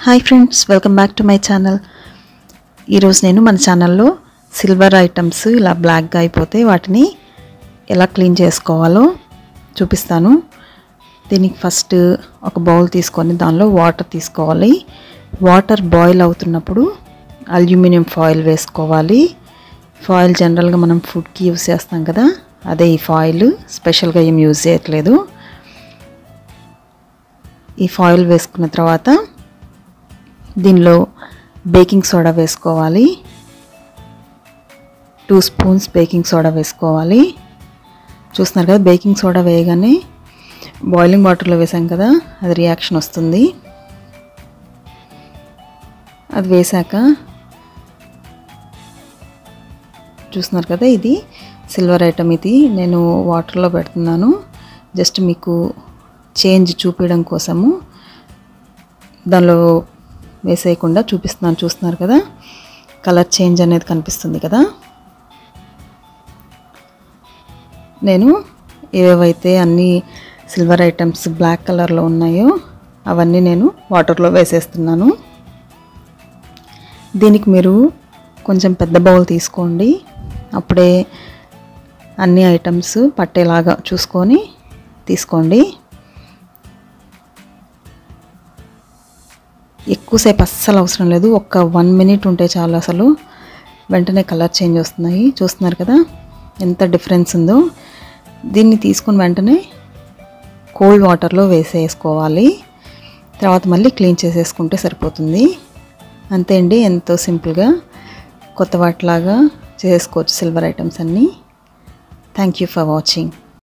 hi friends welcome back to my channel ఈరోజు నేను మన ఛానల్లో సిల్వర్ ఐటమ్స్ ఇలా బ్లాక్గా అయిపోతే వాటిని ఎలా క్లీన్ చేసుకోవాలో చూపిస్తాను దీనికి ఫస్ట్ ఒక బౌల్ తీసుకొని దానిలో వాటర్ తీసుకోవాలి వాటర్ బాయిల్ అవుతున్నప్పుడు అల్యూమినియం ఫాయిల్ వేసుకోవాలి ఫాయిల్ జనరల్గా మనం ఫుడ్కి యూస్ చేస్తాం కదా అదే ఈ ఫాయిల్ స్పెషల్గా ఏం యూజ్ చేయట్లేదు ఈ ఫాయిల్ వేసుకున్న తర్వాత దీనిలో బేకింగ్ సోడా వేసుకోవాలి టూ స్పూన్స్ బేకింగ్ సోడా వేసుకోవాలి చూస్తున్నారు కదా బేకింగ్ సోడా వేయగానే బాయిలింగ్ వాటర్లో వేసాం కదా అది రియాక్షన్ వస్తుంది అది వేసాక చూస్తున్నారు కదా ఇది సిల్వర్ ఐటమ్ ఇది నేను వాటర్లో పెడుతున్నాను జస్ట్ మీకు చేంజ్ చూపించడం కోసము దానిలో వేసేయకుండా చూపిస్తున్నాను చూస్తున్నారు కదా కలర్ చేంజ్ అనేది కనిపిస్తుంది కదా నేను ఏవేవైతే అన్ని సిల్వర్ ఐటమ్స్ బ్లాక్ కలర్లో ఉన్నాయో అవన్నీ నేను వాటర్లో వేసేస్తున్నాను దీనికి మీరు కొంచెం పెద్ద బౌల్ తీసుకోండి అప్పుడే అన్ని ఐటమ్స్ పట్టేలాగా చూసుకొని తీసుకోండి ఎక్కువసేపు అస్సలు అవసరం లేదు ఒక్క వన్ మినిట్ ఉంటే చాలు అసలు వెంటనే కలర్ చేంజ్ వస్తున్నాయి చూస్తున్నారు కదా ఎంత డిఫరెన్స్ ఉందో దీన్ని తీసుకుని వెంటనే కోల్డ్ వాటర్లో వేసేసుకోవాలి తర్వాత మళ్ళీ క్లీన్ చేసేసుకుంటే సరిపోతుంది అంతే అండి ఎంతో సింపుల్గా కొత్త వాటిలాగా చేసుకోవచ్చు సిల్వర్ ఐటమ్స్ అన్నీ థ్యాంక్ యూ ఫర్ వాచింగ్